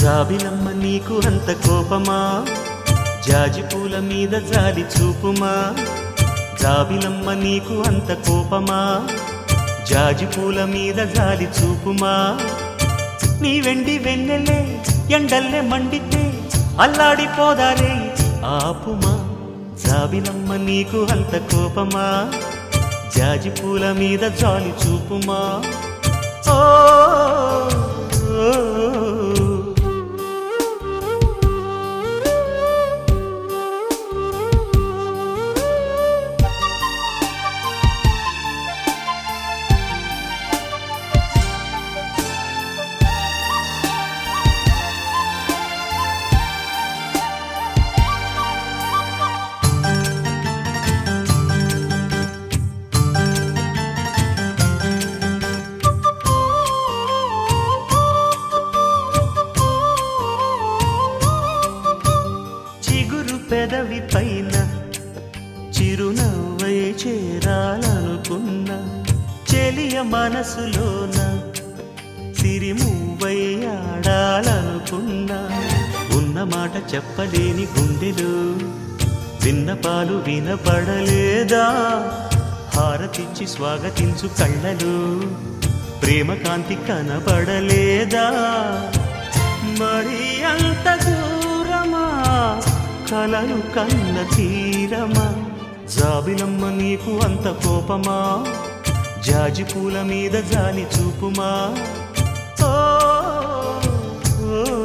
జాబిలమ్మ నీకు అంత కోపమా జాజి పూల మీద జాలి చూపుమా జాబిలమ్మ నీకు అంత కోపమా జాజి పూల మీద జాలి చూపుమా నీ వెండి వెన్నెలే ఎండల్లే మండితే అల్లాడిపోదారే ఆపుమా జాబిలమ్మ నీకు అంత కోపమా జాజి పూల మీద జాలి చూపుమా ఓ, ఓ, ఓ. చిగురు పెదవి పైన చిరునవ్వై చేరాలనుకున్నా చెలియ మనసులోన సిరిమువ్వై ఆడాలనుకున్నా ఉన్న మాట చెప్పలేని గుండెలు విన్నపాలు వినపడలేదా హారతిచ్చి స్వాగతించు కళ్ళలు ప్రేమ కాంతి కనబడలేదా మరి అంత దూరమా కలలు కన్న తీరమా జాబిలమ్మ నీకు అంత కోపమా జాజి పూల మీద జాలి చూపుమా ఓ, ఓ, ఓ.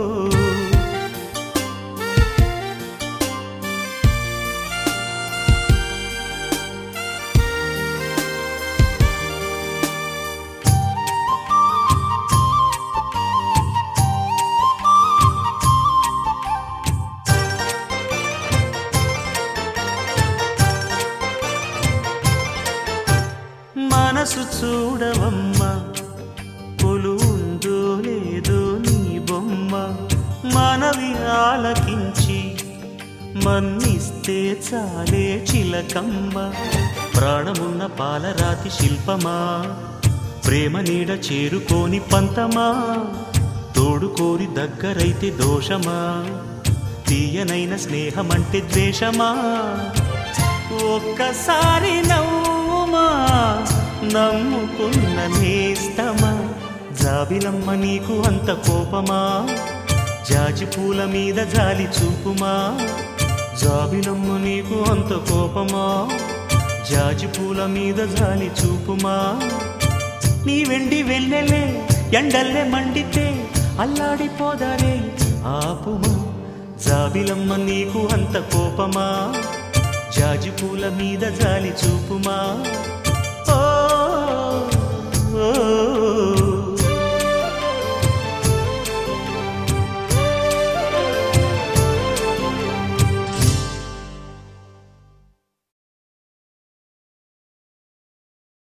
మనసు చూడవమ్మా పొలు ఉందో లేదో నీ బొమ్మ మనవి ఆలకించి మన్నిస్తే చాలే చిలకమ్మ ప్రాణమున్న పాలరాతి శిల్పమా ప్రేమ నీడ చేరుకోని పంతమా తోడుకోరి దగ్గరైతే దోషమా తీయనైన స్నేహమంటే ద్వేషమా ఒక్కసారి నవ్వుమా నమ్ముకున్న నేస్తమా జాబిలమ్మ నీకు అంత కోపమా జాజి పూల మీద జాలి చూపుమా జాబిలమ్మ నీకు అంత కోపమా జాజి పూల మీద జాలి చూపుమా నీ వెండి వెన్నెలే ఎండల్లే మండితే అల్లాడిపోదారే ఆపుమా జాబిలమ్మ నీకు అంత కోపమా జాజి పూల మీద జాలి చూపుమా